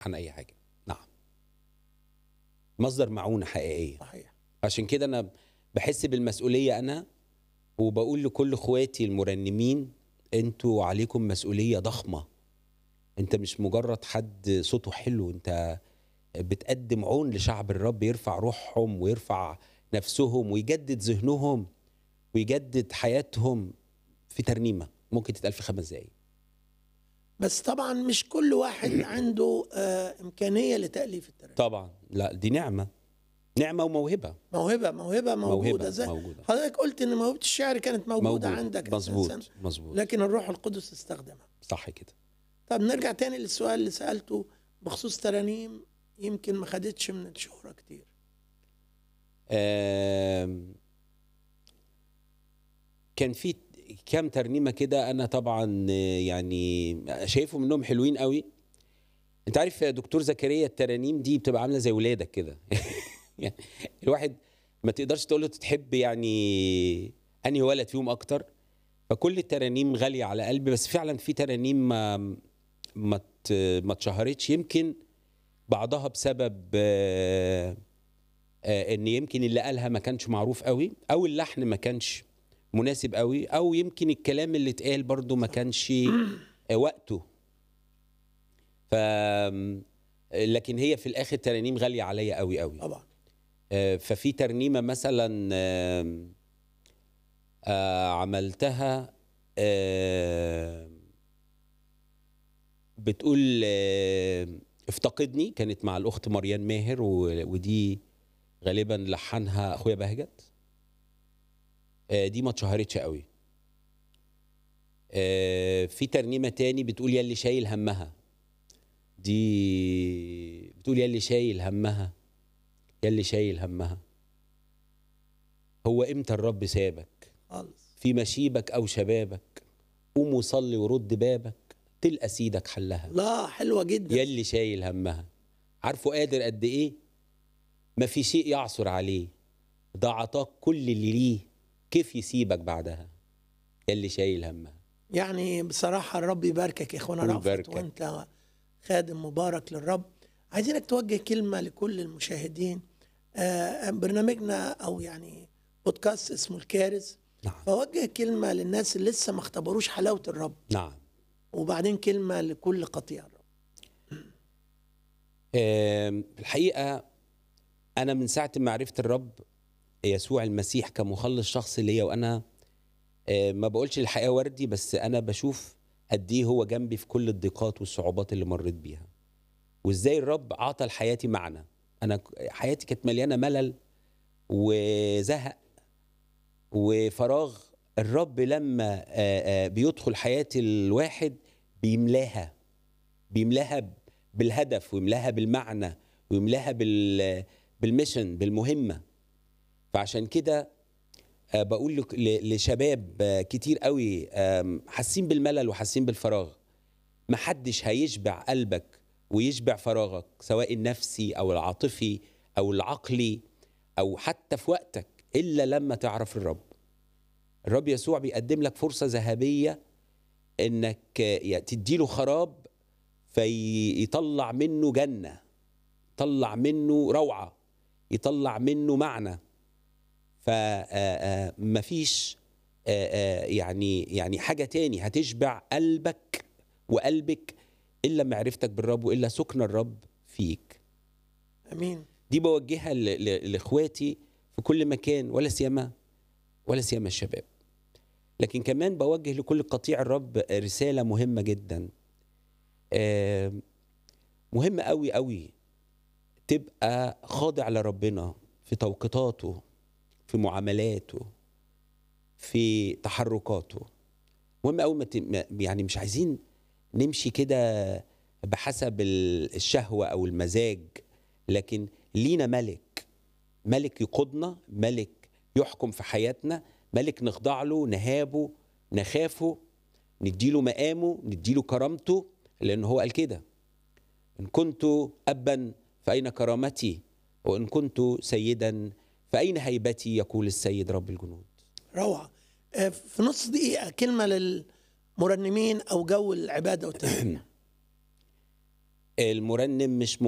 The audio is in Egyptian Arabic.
عن اي حاجه نعم مصدر معونه حقيقيه صحيح عشان كده انا بحس بالمسؤوليه انا وبقول لكل اخواتي المرنمين انتوا عليكم مسؤوليه ضخمه انت مش مجرد حد صوته حلو انت بتقدم عون لشعب الرب يرفع روحهم ويرفع نفسهم ويجدد ذهنهم ويجدد حياتهم في ترنيمه ممكن تتقال في خمس دقايق بس طبعا مش كل واحد عنده آه امكانيه لتاليف الترانيم طبعا لا دي نعمه نعمه وموهبه موهبه موهبه موجوده موهبه زي موجوده حضرتك قلت ان موهبه الشعر كانت موجوده, موجودة. عندك مظبوط أساساً، مظبوط لكن الروح القدس استخدمها صح كده طب نرجع تاني للسؤال اللي سالته بخصوص ترانيم يمكن ما خدتش من الشهره كتير آم، كان في كام ترنيمه كده انا طبعا آه، يعني شايفهم منهم حلوين قوي انت عارف يا دكتور زكريا الترانيم دي بتبقى عامله زي ولادك كده يعني الواحد ما تقدرش تقول له تحب يعني انهي ولد فيهم اكتر فكل الترانيم غاليه على قلبي بس فعلا في ترانيم ما ما ت- ما اتشهرتش يمكن بعضها بسبب آه، آه، ان يمكن اللي قالها ما كانش معروف قوي او اللحن ما كانش مناسب قوي او يمكن الكلام اللي اتقال برضو ما كانش آه، وقته ف لكن هي في الاخر ترانيم غاليه عليا قوي قوي طبعا آه، ففي ترنيمه مثلا آم، آه، عملتها آم، بتقول آم، افتقدني كانت مع الاخت مريان ماهر و- ودي غالبا لحنها اخويا بهجت آه، دي ما اتشهرتش قوي آه، في ترنيمه تاني بتقول يلي شايل همها دي بتقول يلي شايل همها يلي شايل همها هو امتى الرب سابك خالص في مشيبك او شبابك قوم وصلي ورد بابك تلقى سيدك حلها لا حلوه جدا يلي شايل همها عارفه قادر قد ايه ما في شيء يعثر عليه ده عطاك كل اللي ليه كيف يسيبك بعدها يلي شايل همها يعني بصراحه الرب يباركك يا اخوانا رأفت ويباركك. وانت خادم مبارك للرب عايزينك توجه كلمه لكل المشاهدين آه برنامجنا او يعني بودكاست اسمه الكارز نعم فوجه كلمه للناس اللي لسه ما اختبروش حلاوه الرب نعم وبعدين كلمه لكل قطيع الرب آم، الحقيقة أنا من ساعة ما عرفت الرب يسوع المسيح كمخلص شخصي ليا وأنا آه، ما بقولش الحقيقة وردي بس أنا بشوف قد إيه هو جنبي في كل الضيقات والصعوبات اللي مريت بيها وإزاي الرب عطى لحياتي معنى أنا ك- حياتي كانت مليانة ملل وزهق وفراغ الرب لما آه، آه، بيدخل حياة الواحد بيملاها بيملاها ب- بالهدف ويملاها بالمعنى ويملاها بال بالميشن بالمهمه فعشان كده آه، بقول لك- ل- لشباب آه، كتير قوي آم، حاسين بالملل وحاسين بالفراغ محدش هيشبع قلبك ويشبع فراغك سواء النفسي او العاطفي او العقلي او حتى في وقتك الا لما تعرف الرب الرب يسوع بيقدم لك فرصه ذهبيه انك آه، تديله خراب فيطلع منه جنة يطلع منه روعة يطلع منه معنى فمفيش يعني يعني حاجة تاني هتشبع قلبك وقلبك إلا معرفتك بالرب وإلا سكن الرب فيك امين دي بوجهها ل- ل- لاخواتي في كل مكان ولا سيما ولا سيما الشباب لكن كمان بوجه لكل قطيع الرب رساله مهمه جدا آه، مهم قوي قوي تبقى خاضع لربنا في توقيتاته في معاملاته في تحركاته مهم قوي ما ت- ما- يعني مش عايزين نمشي كده بحسب ال- الشهوه او المزاج لكن لينا ملك ملك يقودنا ملك يحكم في حياتنا ملك نخضع له نهابه نخافه نديله مقامه نديله كرامته لأن هو قال كده إن كنت أبا فأين كرامتي وإن كنت سيدا فأين هيبتي يقول السيد رب الجنود روعه آه، في نص دقيقه كلمه للمرنمين او جو العباده والتسبيح المرنم مش